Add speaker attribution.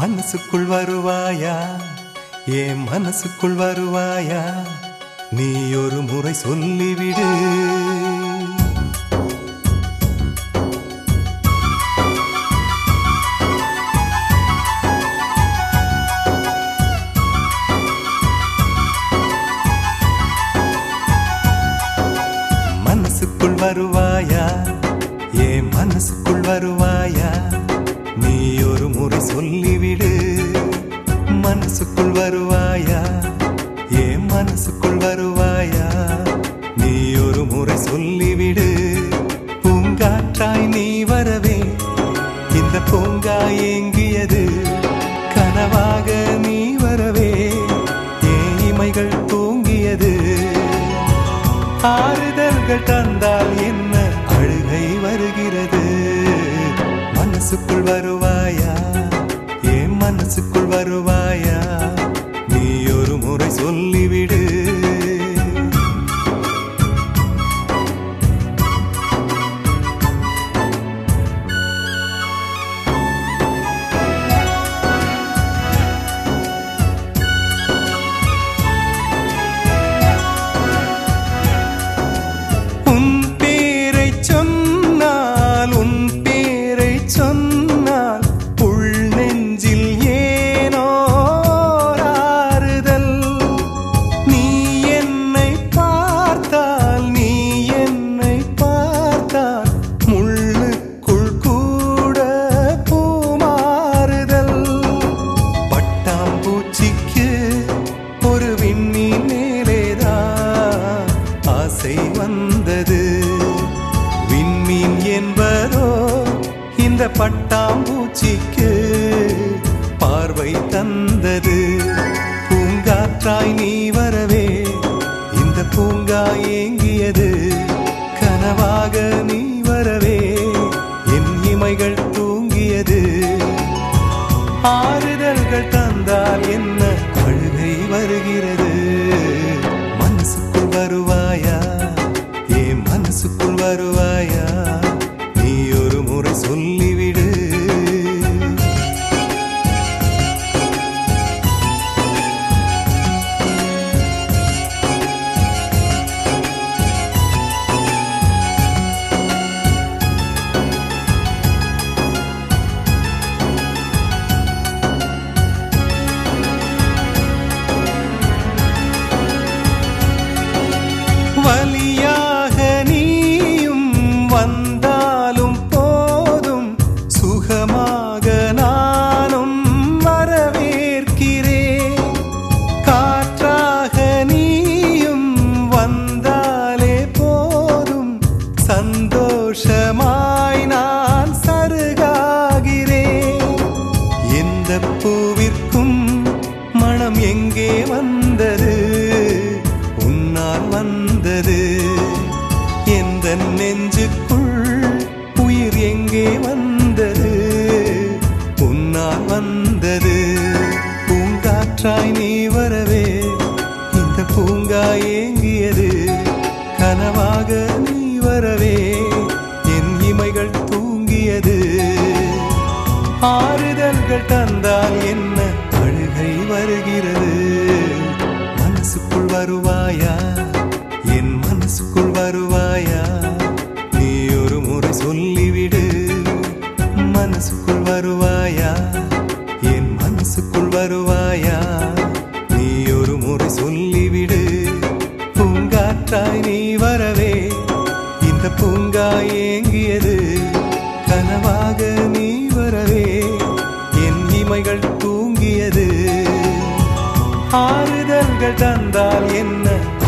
Speaker 1: மனசுக்குள் வருவாயா என் மனசுக்குள் வருவாயா நீ ஒரு முறை சொல்லிவிடு மனசுக்குள் வருவாயா என் மனசுக்குள் வருவாயா நீ ஒரு முறை சொல்லிவிடு மனசுக்குள் வருவாயா என் மனசுக்குள் வருவாயா நீ ஒரு முறை சொல்லிவிடு பூங்காற்றாய் நீ வரவே இந்த பூங்கா ஏங்கியது கனவாக நீ வரவே என் இமைகள் தூங்கியது ஆறுதல்கள் தந்தால் என்ன அழுகை வருகிறது மனசுக்குள் வருவாயா என் மனசுக்குள் வருவாயா நீ ஒரு முறை சொல்லிவிடு உன் பேரை சொன்னால் உன் பேரை சொன்னால் உள் நெஞ்சில் ஏனோ ஆறுதல் நீ என்னை பார்த்தால் நீ என்னை பார்த்தால் முள்ளுக்குள் கூட பூமாறுதல் பட்டாம்பூச்சிக்கு ஒரு விண்மீன் மேலேதான் ஆசை வந்தது விண்மீன் என்பதோ இந்த பட்டாம்பூச்சிக்கு பார்வை தந்தது பூங்காற்றாய் நீ வரவே இந்த பூங்கா ஏங்கியது கனவாக நீ வரவே என் இமைகள் தூங்கியது ஆறுதல்கள் தந்தால் என்ன அழுகை வருகிறது மனசுக்குள் வருவாயா என் மனசுக்குள் வருவாயா நீ ஒரு முறை சொல்லிவிடு வலியாக நீயும் வந்தாலும் போதும் சுகமாக நானும் வரவேற்கிறேன் காற்றாக நீயும் வந்தாலே போதும் சந்தோஷமாய் நான் சருகாகிறேன் எந்த பூவிற்கும் மனம் எங்கே வந்தது உன்னால் வந்தது எந்த நெஞ்சுக்குள் உயிர் எங்கே வந்தது உன்னால் வந்தது பூங்காற்றாய் நீ வரவே இந்த பூங்கா ஏங்கியது கனவாக நீ வரவே என் இமைகள் தூங்கியது ஆறுதல்கள் தந்தால் என்ன அழுகை வருகிறது மனசுக்குள் வருவாயா என் மனசுக்குள் வருவாயா நீ ஒரு முறை சொல்லிவிடு மனசுக்குள் வருவாயா என் மனசுக்குள் வருவாயா நீ ஒரு முறை சொல்லிவிடு பூங்காற்றாய் நீ வரவே இந்த பூங்கா ஏங்கியது கனவாக நீ வரவே என் இமைகள் தூங்கியது ஆறுதல்கள் தந்தால் என்ன